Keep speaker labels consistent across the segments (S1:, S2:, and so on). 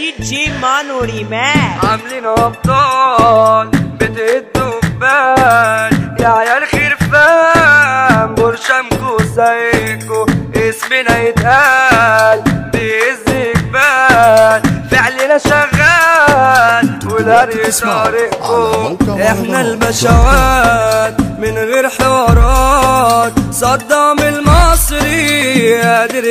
S1: جي مانو ريماك
S2: عاملين ابطال بتهدوا بال يا عيال خرفان برشامكو زيكو اسمنا يتقال بيهز جبال فعلنا شغال والهري
S3: تسمع على
S2: طريقكم
S3: موقع
S2: احنا
S3: مهرجانات.
S2: البشوات من غير حوارات صدام المصري قادر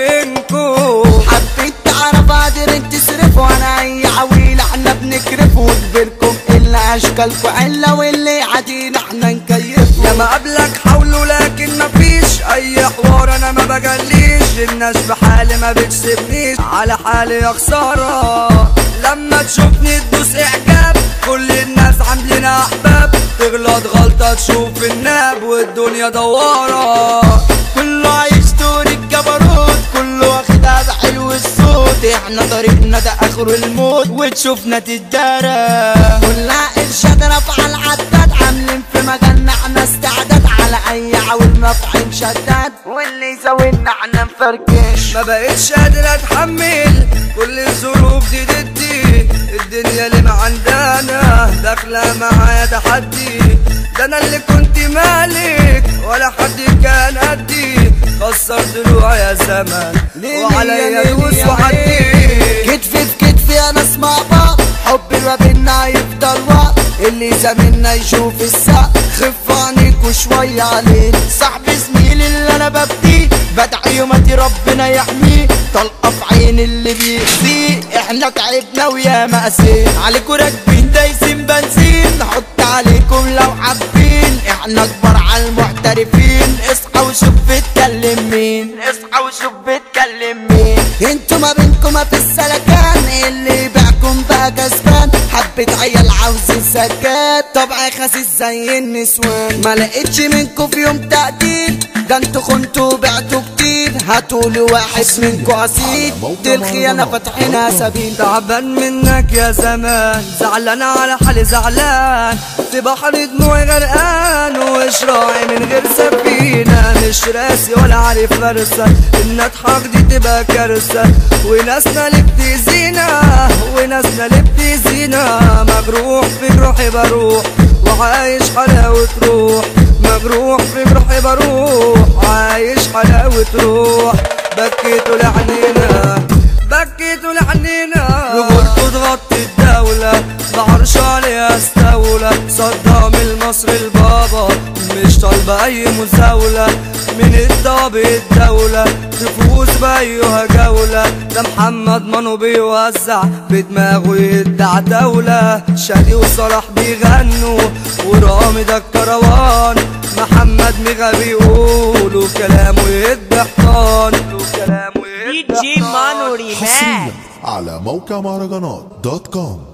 S2: يدفنكو
S4: حبيت تعرف قادر تصرف وانا اي عويل احنا بنكرف وكبركم الا اشكالكم عله واللي عادين احنا نكيف
S2: لما قبلك حاولوا لكن مفيش اي حوار انا ما بجليش الناس بحالي ما بتسيبنيش على حالي يا خساره لما تشوفني تدوس اعجاب كل الناس عاملين احباب تغلط غلطه تشوف الناب والدنيا دواره
S4: كله عايش دور الجبروت كله واخدها بحلو الصوت احنا طريقنا ده اخره الموت وتشوفنا تتدارى كلها ارشاد رفع العداد عاملين في مجالنا احنا استعداد على اي عول مفعين شداد واللي يزاولنا احنا نفركش
S2: ما بقتش قادر اتحمل كل الظروف دي ضدي الدنيا اللي ما عندنا داخله معايا تحدي ده انا اللي كنت مالك ولا حد كان قدي كسر ضلوعي يا زمان وعليا دوس وحدي
S4: كتف في كتف يا ناس مع بعض حب ما بينا يفضل وقت اللي زميلنا يشوف السقف خف عنيكوا شوية عليه صاحبي زميلي اللي انا ببديه بدعي يومتي ربنا يحميه طلقة في عين اللي بيأذيه احنا تعبنا ويا مأسين عليكوا راكبين دايسين بنزين نحط عليكم لو حابين احنا كبار على المحترفين اصحى وشوف بتكلم مين اصحى وشوف بتكلم مين انتوا ما بينكم ما في السلكان اللي يبيعكم بقى كسبان حبة عيال عاوزين سكات طبع خسيس زي النسوان ما لقيتش منكم في يوم تقدير ده انتوا خنتوا بعتوا كتير هاتولي واحد منكم عسيد دي الخيانة فاتحينها سبيل
S2: تعبان منك يا زمان زعلان على حالي زعلان في بحر دموعي غرقان وشراعي من غير سفينة مش راسي ولا عارف فرسة ان اضحك دي تبقى كارثة وناسنا اللي بتأذينا وناسنا اللي بتأذينا مجروح في جروحي بروح وعايش حلاوة روح مجروح في جروحي بروح عايش حلاوة روح بكيتوا لعنينا بكيتوا لعنينا رجولته تغطي الدولة بعرش عليها استولى صدام المصري البابا مش طالبة أي مزاولة من الضاب الدولة تفوز بأيها جولة ده محمد مانو بيوزع بدماغه يدع دولة شادي وصلاح بيغنوا ورامي ده الكروان محمد ميغا بيقولوا كلامه يدي حيطان كلامه
S1: دي
S2: يدي
S1: جي مانو
S3: حصريا
S1: ريماك
S3: على موقع مهرجانات دوت كوم